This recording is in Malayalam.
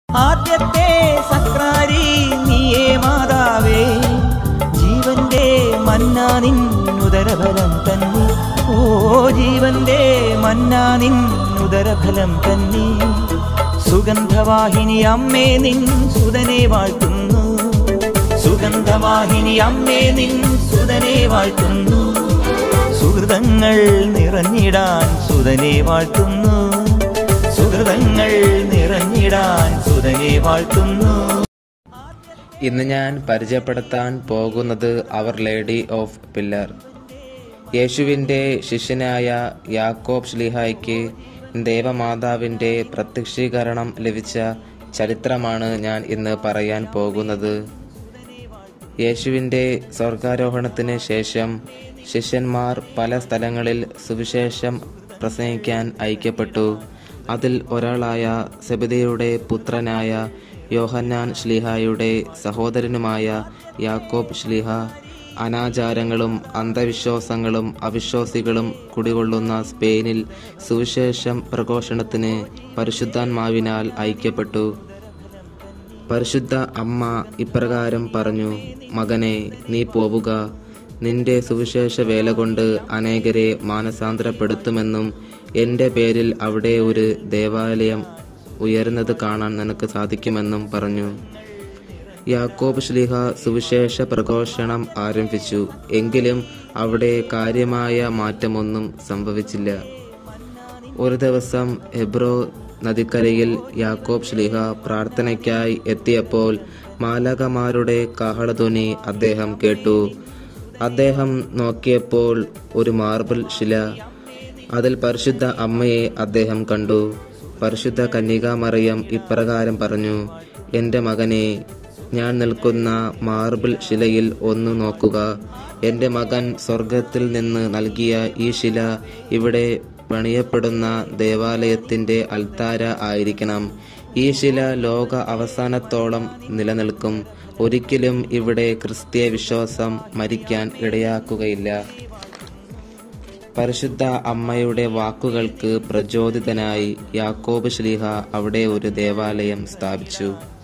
ആദ്യത്തെ സക്രാരി നീയേ മാതാവേ ജീവന്റെ മന്നാനിൻ ഉദരഫലം തന്നെ ഓ ജീവന്റെ മന്നാനിൻ ഉദരഫലം തന്നെ സുഗന്ധവാഹിനി അമ്മേ നിൻ സുതനെ വാഴ്ത്തുന്നു സുഗന്ധവാഹിനി അമ്മേ നിൻ സുതനെ വാഴ്ത്തുന്നു സുഹൃതങ്ങൾ നിറഞ്ഞിടാൻ സുതനെ വാഴ്ത്തുന്നു സുഹൃതങ്ങൾ നിറഞ്ഞിടാൻ സുതനെ വാഴ്ത്തുന്നു ഇന്ന് ഞാൻ പരിചയപ്പെടുത്താൻ പോകുന്നത് അവർ ലേഡി ഓഫ് പില്ലർ യേശുവിൻ്റെ ശിഷ്യനായ യാക്കോബ് ശ്ലീഹായ്ക്ക് ദേവമാതാവിൻ്റെ പ്രത്യക്ഷീകരണം ലഭിച്ച ചരിത്രമാണ് ഞാൻ ഇന്ന് പറയാൻ പോകുന്നത് യേശുവിൻ്റെ സ്വർഗാരോഹണത്തിന് ശേഷം ശിഷ്യന്മാർ പല സ്ഥലങ്ങളിൽ സുവിശേഷം പ്രസംഗിക്കാൻ അയക്കപ്പെട്ടു അതിൽ ഒരാളായ സെബിതയുടെ പുത്രനായ യോഹന്നാൻ ശ്ലീഹായുടെ സഹോദരനുമായ യാക്കോബ് ശ്ലീഹ അനാചാരങ്ങളും അന്ധവിശ്വാസങ്ങളും അവിശ്വാസികളും കുടികൊള്ളുന്ന സ്പെയിനിൽ സുവിശേഷം പ്രഘോഷണത്തിന് പരിശുദ്ധാത്മാവിനാൽ അയക്കപ്പെട്ടു പരിശുദ്ധ അമ്മ ഇപ്രകാരം പറഞ്ഞു മകനെ നീ പോവുക നിന്റെ സുവിശേഷ വേല കൊണ്ട് അനേകരെ മാനസാന്തരപ്പെടുത്തുമെന്നും എൻ്റെ പേരിൽ അവിടെ ഒരു ദേവാലയം ഉയരുന്നത് കാണാൻ നിനക്ക് സാധിക്കുമെന്നും പറഞ്ഞു യാക്കോബ് ശ്ലീഹ സുവിശേഷ പ്രഘോഷണം ആരംഭിച്ചു എങ്കിലും അവിടെ കാര്യമായ മാറ്റമൊന്നും സംഭവിച്ചില്ല ഒരു ദിവസം എബ്രോ നദിക്കരയിൽ യാക്കോബ് ശ്ലീഹ പ്രാർത്ഥനയ്ക്കായി എത്തിയപ്പോൾ മാലകമാരുടെ കാഹളധ്വനി അദ്ദേഹം കേട്ടു അദ്ദേഹം നോക്കിയപ്പോൾ ഒരു മാർബിൾ ശില അതിൽ പരിശുദ്ധ അമ്മയെ അദ്ദേഹം കണ്ടു പരിശുദ്ധ കന്യകാമറിയം ഇപ്രകാരം പറഞ്ഞു എൻ്റെ മകനെ ഞാൻ നിൽക്കുന്ന മാർബിൾ ശിലയിൽ ഒന്ന് നോക്കുക എൻ്റെ മകൻ സ്വർഗത്തിൽ നിന്ന് നൽകിയ ഈ ശില ഇവിടെ പണിയപ്പെടുന്ന ദേവാലയത്തിൻ്റെ അൽത്താര ആയിരിക്കണം ഈ ശില ലോക അവസാനത്തോളം നിലനിൽക്കും ഒരിക്കലും ഇവിടെ ക്രിസ്തീയ വിശ്വാസം മരിക്കാൻ ഇടയാക്കുകയില്ല പരിശുദ്ധ അമ്മയുടെ വാക്കുകൾക്ക് പ്രചോദിതനായി യാക്കോബ് ശ്ലീഹ അവിടെ ഒരു ദേവാലയം സ്ഥാപിച്ചു